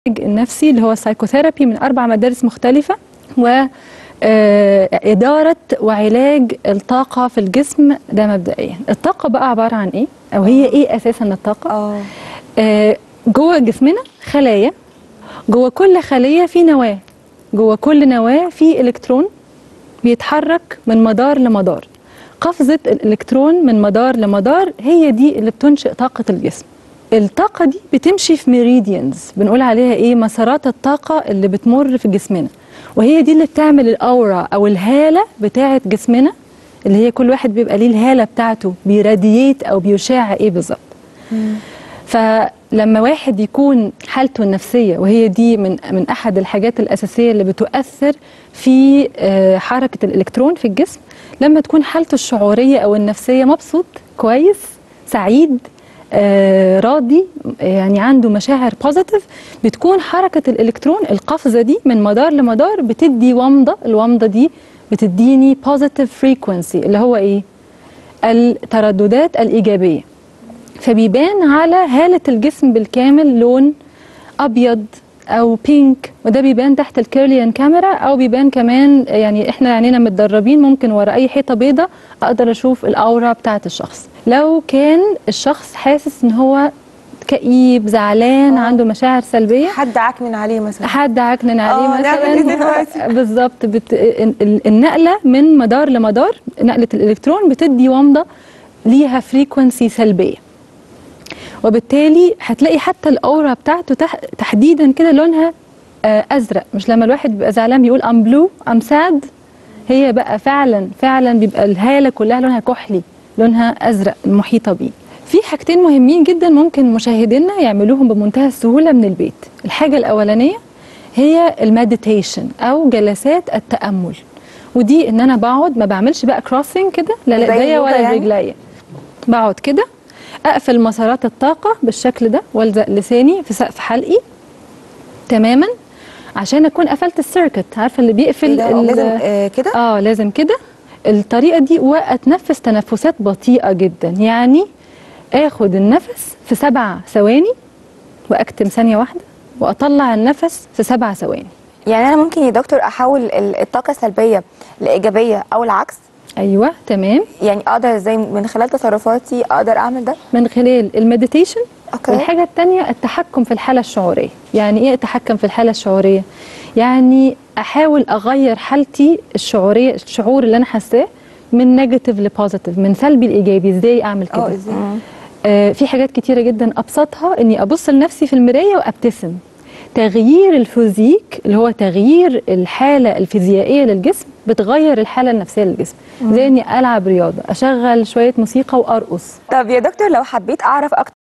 النفسي اللي هو السايكوثيرابي من اربع مدارس مختلفه و آه، إدارة وعلاج الطاقة في الجسم ده مبدئيا الطاقة بقى عبارة عن إيه؟ أو هي إيه أساسا الطاقة؟ اه آه، جوه جسمنا خلايا جوه كل خلية في نواة جوه كل نواة في إلكترون بيتحرك من مدار لمدار قفزة الإلكترون من مدار لمدار هي دي اللي بتنشئ طاقة الجسم الطاقة دي بتمشي في ميريديانز بنقول عليها إيه مسارات الطاقة اللي بتمر في جسمنا وهي دي اللي بتعمل الأورا أو الهالة بتاعة جسمنا اللي هي كل واحد بيبقى ليه الهالة بتاعته بيرادييت أو بيشع إيه بالظبط فلما واحد يكون حالته النفسية وهي دي من من أحد الحاجات الأساسية اللي بتؤثر في آه، حركة الإلكترون في الجسم لما تكون حالته الشعورية أو النفسية مبسوط كويس سعيد آه، راضي يعني عنده مشاعر بوزيتيف بتكون حركة الإلكترون القفزة دي من مدار لمدار بتدي ومضة الومضة دي بتديني بوزيتيف فريكونسي اللي هو إيه الترددات الإيجابية فبيبان على هالة الجسم بالكامل لون أبيض أو بينك وده بيبان تحت الكيرليان كاميرا أو بيبان كمان يعني إحنا عينينا متدربين ممكن ورا أي حيطة بيضة أقدر أشوف الأورا بتاعة الشخص لو كان الشخص حاسس إن هو كئيب زعلان آه. عنده مشاعر سلبية حد عكنن عليه مثلا حد عكنن عليه آه، نعمل إيه مثلا دلوقتي؟ بالظبط بت... ال- ال- النقله من مدار لمدار نقله الالكترون بتدي ومضه ليها فريكونسي سلبيه وبالتالي هتلاقي حتى الاورا بتاعته تح... تحديدا كده لونها آه، ازرق مش لما الواحد بيبقى زعلان بيقول ام بلو ام ساد هي بقى فعلا فعلا بيبقى الهاله كلها لونها كحلي لونها ازرق المحيطه بيه في حاجتين مهمين جدا ممكن مشاهدينا يعملوهم بمنتهى السهوله من البيت الحاجه الاولانيه هي المديتيشن او جلسات التامل ودي ان انا بقعد ما بعملش بقى كروسنج كده لا زي لايديا اليوجا ولا يعني؟ رجليا بقعد كده اقفل مسارات الطاقه بالشكل ده والزق لساني في سقف حلقي تماما عشان اكون قفلت السيركت عارفه اللي بيقفل إيه ده؟ ال- لازم آه كده اه لازم كده الطريقه دي واتنفس تنفسات بطيئه جدا يعني اخد النفس في سبع ثواني واكتم ثانيه واحده واطلع النفس في سبع ثواني يعني انا ممكن يا دكتور احول ال- الطاقه السلبيه لايجابيه او العكس ايوه تمام يعني اقدر ازاي من خلال تصرفاتي اقدر اعمل ده من خلال المديتيشن اوكي والحاجة التانية التحكم في الحالة الشعورية يعني ايه اتحكم في الحالة الشعورية يعني احاول اغير حالتي الشعورية الشعور اللي انا حاساه من نيجاتيف لبوزيتيف من سلبي لايجابي ازاي اعمل اه كده ازاي آه في حاجات كتيرة جدا ابسطها اني ابص لنفسي في المراية وابتسم تغيير الفيزيك اللي هو تغيير الحالة الفيزيائية للجسم بتغير الحالة النفسية للجسم زي اني العب رياضة اشغل شوية موسيقى وارقص طب يا دكتور لو حبيت اعرف اكتر